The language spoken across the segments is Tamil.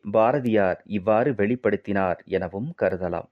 பாரதியார் இவ்வாறு வெளிப்படுத்தினார் எனவும் கருதலாம்.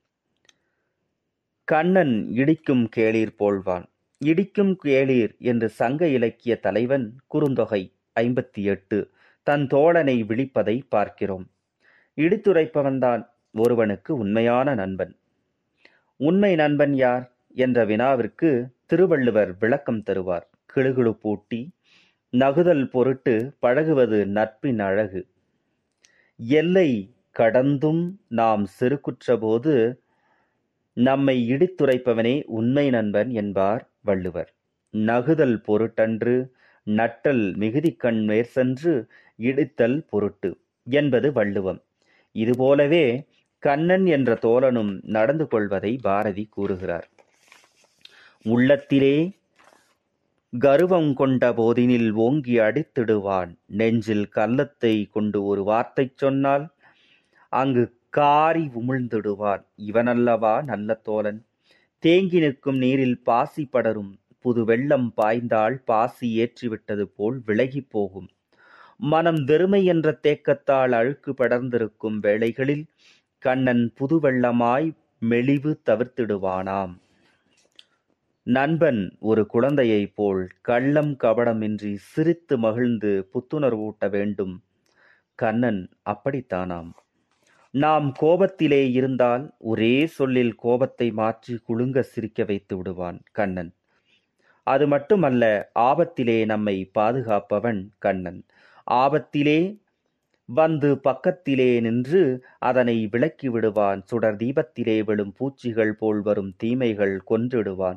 கண்ணன் இடிக்கும் கேளீர் போல்வான். இடிக்கும் கேளீர் என்று சங்க இலக்கிய தலைவன் குறுந்தொகை ஐம்பத்தெட்டு தன் தோழனை விளிப்பதைப் பார்க்கிறோம். இடித்துரைப்பவன்தான் ஒருவனுக்கு உண்மையான நண்பன். உண்மை நண்பன் யார் என்ற வினாவிற்கு திருவள்ளுவர் விளக்கம் தருவார். கிளுகிளுப்பூட்டி நகுதல் பொருட்டு பழகுவது நட்பின் அழகு. எல்லை கடந்தும் நாம் செருக்குற்றபோது நம்மை இடித்துரைப்பவனே உண்மை நண்பன் என்பார் வள்ளுவர். நகுதல் பொருட்டன்று நட்டல் மிகுதிக்கண் மேற்சென்று இடித்தல் பொருட்டு என்பது வள்ளுவம். இதுபோலவே கண்ணன் என்ற தோழனும் நடந்து கொள்வதை பாரதி கூறுகிறார். உள்ளத்திலே கருவம் கொண்ட போதினில் ஓங்கி அடித்திடுவான் நெஞ்சில் கள்ளத்தைக் கொண்டு ஒரு வார்த்தை சொன்னால் அங்கு காரி உமிழ்ந்திடுவான் இவனல்லவா நல்ல தோழன். தேங்கி நிற்கும் நீரில் பாசி படரும் புது வெள்ளம் பாய்ந்தால் பாசி ஏற்றிவிட்டது போல் விலகிப் போகும். மனம் வெறுமை என்ற தேக்கத்தால் அழுக்கு படர்ந்திருக்கும் வேளைகளில் கண்ணன் புது வெள்ளமாய் மெலிவு தவிர்த்திடுவானாம். நண்பன் ஒரு குழந்தையைப் போல் கள்ளம் கபடமின்றி சிரித்து மகிழ்ந்து புத்துணர்வூட்ட வேண்டும். கண்ணன் அப்படித்தானாம். நாம் கோபத்திலே இருந்தால் ஒரே சொல்லில் கோபத்தை மாற்றி குலுங்க சிரிக்க வைத்து விடுவான் கண்ணன். அது மட்டுமல்ல ஆபத்திலே நம்மை பாதுகாப்பவன் கண்ணன். ஆபத்திலே வந்து பக்கத்திலே நின்று அதனை விலக்கி விடுவான். சுடர் தீபத்திலே விழும் பூச்சிகள் போல் வரும் தீமைகள் கொன்றிடுவான்.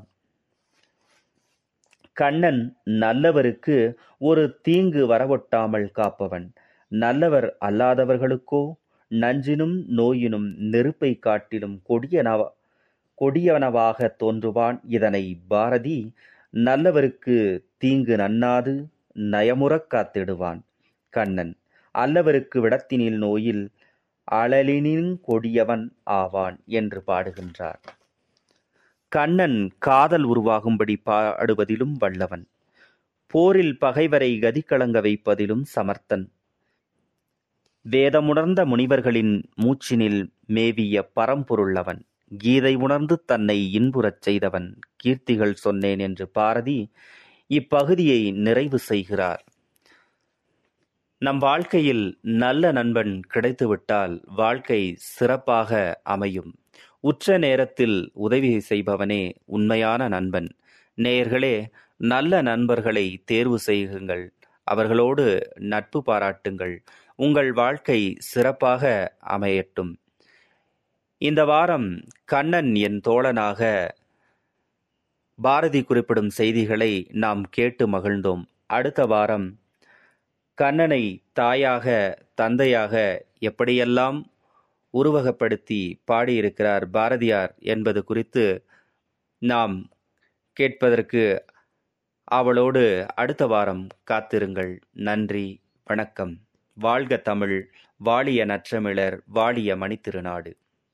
கண்ணன் நல்லவருக்கு ஒரு தீங்கு வரவொட்டாமல் காப்பவன். நல்லவர் அல்லாதவர்களுக்கோ நஞ்சினும் நோயினும் நெருப்பைக் காட்டிலும் கொடியவனவாகத் தோன்றுவான். இதனை பாரதி நல்லவருக்குத் தீங்கு நண்ணாது நயமுறக் காத்திடுவான் கண்ணன். அல்லவருக்கு விடத்தினில் நோயில் அழலினின் கொடியவன் ஆவான் என்று பாடுகின்றார். கண்ணன் காதல் உருவாகும்படி பாடுவதிலும் வல்லவன். போரில் பகைவரை கதிகலங்க வைப்பதிலும் சமர்த்தன். வேதமுணர்ந்த முனிவர்களின் மூச்சினில் மேவிய பரம்பொருள் அவன். கீதை உணர்ந்து தன்னை இன்புறச் செய்தவன். கீர்த்திகள் சொன்னேன் என்று பாரதி இப்பகுதியை நிறைவு செய்கிறார். நம் வாழ்க்கையில் நல்ல நண்பன் கிடைத்துவிட்டால் வாழ்க்கை சிறப்பாக அமையும். உற்ற நேரத்தில் உதவி செய்பவனே உண்மையான நண்பன். நேயர்களே நல்ல நண்பர்களை தேர்வு செய்யுங்கள். அவர்களோடு நட்பு பாராட்டுங்கள். உங்கள் வாழ்க்கை சிறப்பாக அமையட்டும். இந்த வாரம் கண்ணன் என் தோழனாக பாரதி குறிப்பிடும் செய்திகளை நாம் கேட்டு மகிழ்ந்தோம். அடுத்த வாரம் கண்ணனை தாயாக தந்தையாக எப்படியெல்லாம் உருவகப்படுத்தி பாடியிருக்கிறார் பாரதியார் என்பது குறித்து நாம் கேட்பதற்கு ஆவலோடு அடுத்த வாரம் காத்திருங்கள். நன்றி வணக்கம். வாழ்க தமிழ்! வாழிய நற்றமிழர்! வாழிய மணித்திருநாடு!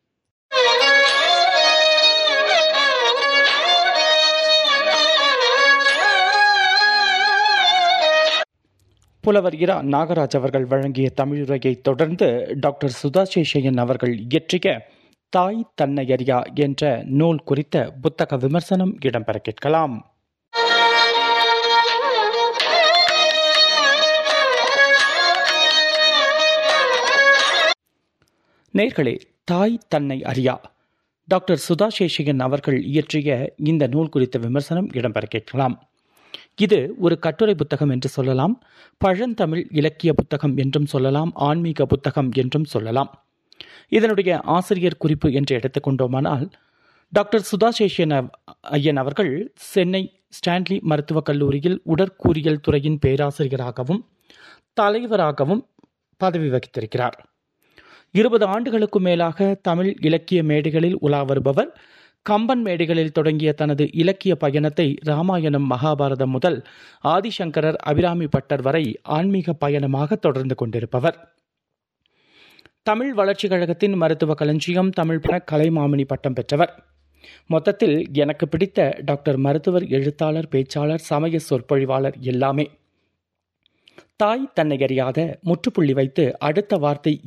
புலவர் இரா நாகராஜ் அவர்கள் வழங்கிய தமிழுரையைத் தொடர்ந்து டாக்டர் சுதா சேஷையன் அவர்கள் இயற்றிய தாய் தன்னையறியா என்ற நூல் குறித்த புத்தக விமர்சனம் இடம்பெற கேட்கலாம் நேர்களே தாய் தன்னை அறியா டாக்டர் சுதா சேஷையன் அவர்கள் இயற்றிய இந்த நூல் குறித்த விமர்சனம் இடம்பெற கேட்கலாம் இது ஒரு கட்டுரை புத்தகம் என்று சொல்லலாம் பழந்தமிழ் இலக்கிய புத்தகம் என்றும் சொல்லலாம் ஆன்மீக புத்தகம் என்றும் சொல்லலாம் இதனுடைய ஆசிரியர் குறிப்பு என்று எடுத்துக்கொண்டோமானால் டாக்டர் சுதாசேஷன் ஐயன் அவர்கள் சென்னை ஸ்டான்லி மருத்துவக் கல்லூரியில் உடற்கூறியல் துறையின் பேராசிரியராகவும் தலைவராகவும் பதவி வகித்திருக்கிறார் இருபது ஆண்டுகளுக்கும் மேலாக தமிழ் இலக்கிய மேடைகளில் உலா வருபவர் கம்பன் மேடைகளில் தொடங்கிய தனது இலக்கிய பயணத்தை ராமாயணம் மகாபாரதம் முதல் ஆதிசங்கரர் அபிராமி பட்டர் வரை ஆன்மீக பயணமாக தொடர்ந்து கொண்டிருப்பவர் தமிழ் வளர்ச்சிக் கழகத்தின் மருத்துவ களஞ்சியம் தமிழ் பண கலைமாமணி பட்டம் பெற்றவர் மொத்தத்தில் எனக்கு பிடித்த டாக்டர் மருத்துவர் எழுத்தாளர் பேச்சாளர் சமய சொற்பொழிவாளர் எல்லாமே தாய் தன்னை அறியாத முற்றுப்புள்ளி வைத்து அடுத்த வார்த்தை